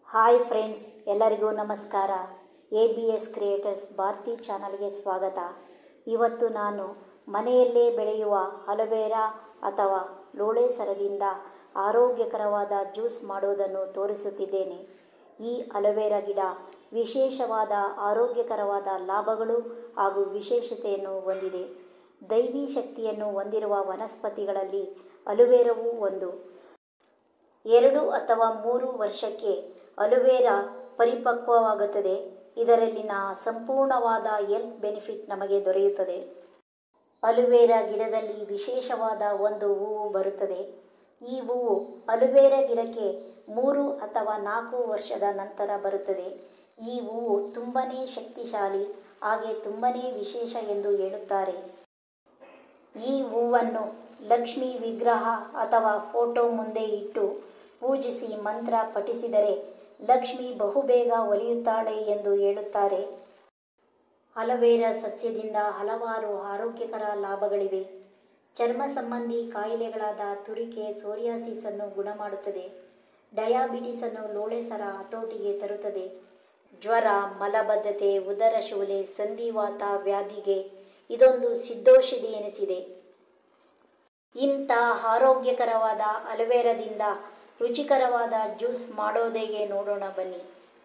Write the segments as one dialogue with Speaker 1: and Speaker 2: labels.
Speaker 1: hi friends ಎಲ್ಲರಿಗೂ ನಮಸ್ಕಾರ A B S creators Bharathi ಚಾನಲ್ಗೆ ಸ್ವಾಗತ ಇವತ್ತು ನಾನು ಮನೆಯಲ್ಲೇ ಬೆಳೆಯುವ ಅಲೋವೆರಾ ಅಥವಾ ಲೋಳೆ ಸರದಿಂದ ಆರೋಗ್ಯಕರವಾದ ಜ್ಯೂಸ್ ಮಾಡೋದನ್ನು ತೋರಿಸುತ್ತಿದ್ದೇನೆ ಈ ಅಲೋವೆರಾ ಗಿಡ ವಿಶೇಷವಾದ ಆರೋಗ್ಯಕರವಾದ ಲಾಭಗಳು ಹಾಗೂ ವಿಶೇಷತೆಯನ್ನು ಹೊಂದಿದೆ ದೈವಿ ಶಕ್ತಿಯನ್ನು ಹೊಂದಿರುವ ವನಸ್ಪತಿಗಳಲ್ಲಿ ಅಲೋವೆರಾವೂ ಒಂದು ಎರಡು ಅಥವಾ ಮೂರು ವರ್ಷಕ್ಕೆ ಅಲೋವೆರಾ ಪರಿಪಕ್ವವಾಗುತ್ತದೆ ಇದರಲ್ಲಿನ ಸಂಪೂರ್ಣವಾದ ಹೆಲ್ತ್ ಬೆನಿಫಿಟ್ ನಮಗೆ ದೊರೆಯುತ್ತದೆ ಅಲೋವೆರಾ ಗಿಡದಲ್ಲಿ ವಿಶೇಷವಾದ ಒಂದು ಹೂವು ಬರುತ್ತದೆ ಈ ಹೂವು ಅಲೋವೆರಾ ಗಿಡಕ್ಕೆ ಮೂರು ಅಥವಾ ನಾಲ್ಕು ವರ್ಷದ ನಂತರ ಬರುತ್ತದೆ ಈ ಹೂವು ತುಂಬಾ ಶಕ್ತಿಶಾಲಿ ಹಾಗೆ ತುಂಬಾ ವಿಶೇಷ ಎಂದು ಹೇಳುತ್ತಾರೆ ಈ ಹೂವನ್ನು ಲಕ್ಷ್ಮಿ ವಿಗ್ರಹ ಅಥವಾ ಫೋಟೋ ಮುಂದೆ ಇಟ್ಟು ಪೂಜಿಸಿ ಮಂತ್ರ ಪಠಿಸಿದರೆ ಲಕ್ಷ್ಮಿ ಬಹುಬೇಗ ಒಲಿಯುತ್ತಾಳೆ ಎಂದು ಹೇಳುತ್ತಾರೆ ಅಲೋವೆರಾ ಸಸ್ಯದಿಂದ ಹಲವಾರು ಆರೋಗ್ಯಕರ ಲಾಭಗಳಿವೆ ಚರ್ಮ ಸಂಬಂಧಿ ಕಾಯಿಲೆಗಳಾದ ತುರಿಕೆ ಸೋರಿಯಾಸಿಸನ್ನು ಗುಣ ಮಾಡುತ್ತದೆ ಡಯಾಬಿಟಿಸನ್ನು ಲೋಳೆಸರ ಹತೋಟಿಗೆ ತರುತ್ತದೆ ಜ್ವರ ಮಲಬದ್ಧತೆ ಉದರ ಶೂಲೆ ಸಂಧಿವಾತ ವ್ಯಾಧಿಗೆ ಇದೊಂದು ಸಿದ್ಧೌಷಧಿ ಎನಿಸಿದೆ ಇಂಥ ಆರೋಗ್ಯಕರವಾದ ಅಲೋವೆರಾದಿಂದ ರುಚಿಕರವಾದ ಜ್ಯೂಸ್ ಮಾಡೋದೇಗೆ ನೋಡೋಣ ಬನ್ನಿ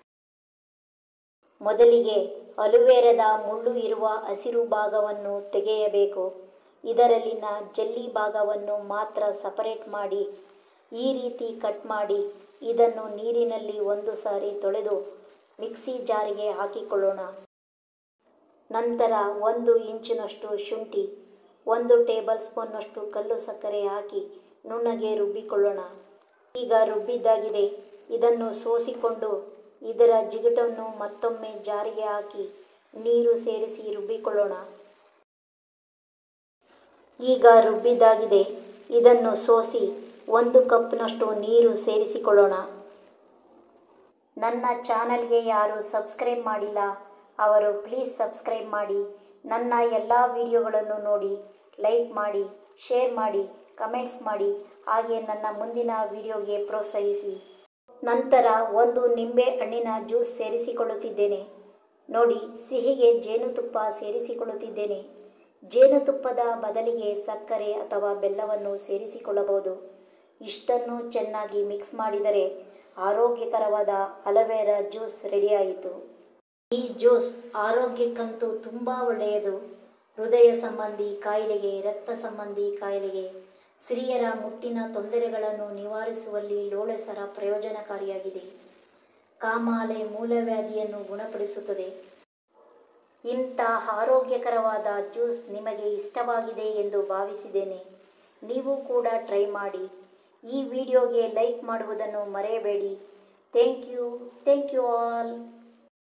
Speaker 1: ಮೊದಲಿಗೆ ಅಲೋವೆರಾದ ಮುಳ್ಳು ಇರುವ ಹಸಿರು ಭಾಗವನ್ನು ತೆಗೆಯಬೇಕು ಇದರಲ್ಲಿನ ಜಲ್ಲಿ ಭಾಗವನ್ನು ಮಾತ್ರ ಸಪರೇಟ್ ಮಾಡಿ ಈ ರೀತಿ ಕಟ್ ಮಾಡಿ ಇದನ್ನು ನೀರಿನಲ್ಲಿ ಒಂದು ಸಾರಿ ತೊಳೆದು ಮಿಕ್ಸಿ ಜಾರಿಗೆ ಹಾಕಿಕೊಳ್ಳೋಣ ನಂತರ ಒಂದು ಇಂಚಿನಷ್ಟು ಶುಂಠಿ ಒಂದು ಟೇಬಲ್ ಸ್ಪೂನ್ನಷ್ಟು ಕಲ್ಲು ಸಕ್ಕರೆ ಹಾಕಿ ನುಣ್ಣಗೆ ರುಬ್ಬಿಕೊಳ್ಳೋಣ ಈಗ ರುಬ್ಬಿದ್ದಾಗಿದೆ ಇದನ್ನು ಸೋಸಿಕೊಂಡು ಇದರ ಜಿಗುಟನ್ನು ಮತ್ತೊಮ್ಮೆ ಜಾರಿಗೆ ಹಾಕಿ ನೀರು ಸೇರಿಸಿ ರುಬ್ಬಿಕೊಳ್ಳೋಣ ಈಗ ರುಬ್ಬಿದ್ದಾಗಿದೆ ಇದನ್ನು ಸೋಸಿ ಒಂದು ಕಪ್ನಷ್ಟು ನೀರು ಸೇರಿಸಿಕೊಳ್ಳೋಣ ನನ್ನ ಚಾನಲ್ಗೆ ಯಾರು ಸಬ್ಸ್ಕ್ರೈಬ್ ಮಾಡಿಲ್ಲ ಅವರು ಪ್ಲೀಸ್ ಸಬ್ಸ್ಕ್ರೈಬ್ ಮಾಡಿ ನನ್ನ ಎಲ್ಲ ವಿಡಿಯೋಗಳನ್ನು ನೋಡಿ ಲೈಕ್ ಮಾಡಿ ಶೇರ್ ಮಾಡಿ ಕಮೆಂಟ್ಸ್ ಮಾಡಿ ಹಾಗೆ ನನ್ನ ಮುಂದಿನ ವಿಡಿಯೋಗೆ ಪ್ರೋತ್ಸಾಹಿಸಿ ನಂತರ ಒಂದು ನಿಂಬೆ ಹಣ್ಣಿನ ಜ್ಯೂಸ್ ಸೇರಿಸಿಕೊಳ್ಳುತ್ತಿದ್ದೇನೆ ನೋಡಿ ಸಿಹಿಗೆ ಜೇನುತುಪ್ಪ ಸೇರಿಸಿಕೊಳ್ಳುತ್ತಿದ್ದೇನೆ ಜೇನುತುಪ್ಪದ ಬದಲಿಗೆ ಸಕ್ಕರೆ ಅಥವಾ ಬೆಲ್ಲವನ್ನು ಸೇರಿಸಿಕೊಳ್ಳಬಹುದು ಇಷ್ಟನ್ನು ಚೆನ್ನಾಗಿ ಮಿಕ್ಸ್ ಮಾಡಿದರೆ ಆರೋಗ್ಯಕರವಾದ ಅಲೋವೆರಾ ಜ್ಯೂಸ್ ರೆಡಿಯಾಯಿತು ಈ ಜ್ಯೂಸ್ ಆರೋಗ್ಯಕ್ಕಂತೂ ತುಂಬ ಒಳ್ಳೆಯದು ಹೃದಯ ಸಂಬಂಧಿ ಕಾಯಿಲೆಗೆ ರಕ್ತ ಸಂಬಂಧಿ ಕಾಯಿಲೆಗೆ ಸ್ತ್ರೀಯರ ಮುಟ್ಟಿನ ತೊಂದರೆಗಳನ್ನು ನಿವಾರಿಸುವಲ್ಲಿ ಲೋಳೆಸರ ಪ್ರಯೋಜನಕಾರಿಯಾಗಿದೆ ಕಾಮಾಲೆ ಮೂಲವ್ಯಾಧಿಯನ್ನು ಗುಣಪಡಿಸುತ್ತದೆ ಇಂಥ ಆರೋಗ್ಯಕರವಾದ ಜ್ಯೂಸ್ ನಿಮಗೆ ಇಷ್ಟವಾಗಿದೆ ಎಂದು ಭಾವಿಸಿದ್ದೇನೆ ನೀವು ಕೂಡ ಟ್ರೈ ಮಾಡಿ ಈ ವಿಡಿಯೋಗೆ ಲೈಕ್ ಮಾಡುವುದನ್ನು ಮರೆಯಬೇಡಿ thank you thank you all